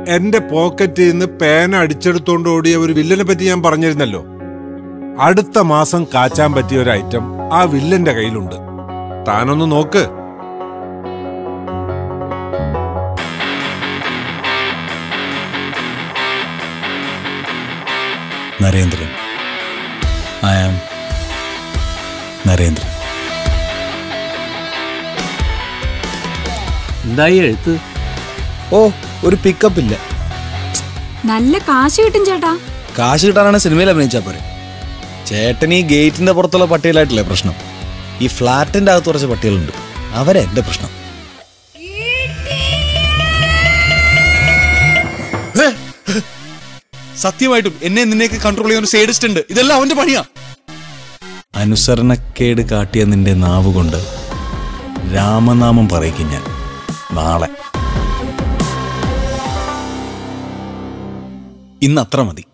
എന്റെ പോക്കറ്റിൽ നിന്ന് പേന അടിച്ചെടുത്തോണ്ട് ഓടിയ ഒരു വില്ലനെ പറ്റി ഞാൻ പറഞ്ഞിരുന്നല്ലോ അടുത്ത മാസം കാച്ചാൻ പറ്റിയ ഒരു ഐറ്റം ആ വില്ലന്റെ കയ്യിലുണ്ട് താനൊന്ന് നോക്ക് നരേന്ദ്രൻ ഐ ആം നരേന്ദ്രൻ എന്തായി എഴുത്ത് ഓ ഒരു പിക്കപ്പ് ഇല്ല നല്ല കാശ് കിട്ടും ചേട്ടാ കാശ് കിട്ടാനാണ് സിനിമയിൽ അഭിനയിച്ചാൽ പോരെ ചേട്ടൻ ഈ ഗേറ്റിന്റെ പുറത്തുള്ള പട്ടികളായിട്ടില്ലേ പ്രശ്നം ഈ ഫ്ലാറ്റിന്റെ അകത്ത് കുറച്ച് പട്ടികളുണ്ട് അവരെ എന്റെ പ്രശ്നം സത്യമായിട്ടും എന്നെ നിന്നെയൊക്കെ കൺട്രോൾ ചെയ്യാൻ ഒരു സേഡിസ്റ്റ് ഉണ്ട് ഇതെല്ലാം അവന്റെ പണിയാ അനുസരണക്കേട് കാട്ടിയ നിന്റെ നാവ് കൊണ്ട് രാമനാമം പറയിക്കും ഞാൻ നാളെ ഇന്ന് അത്ര മതി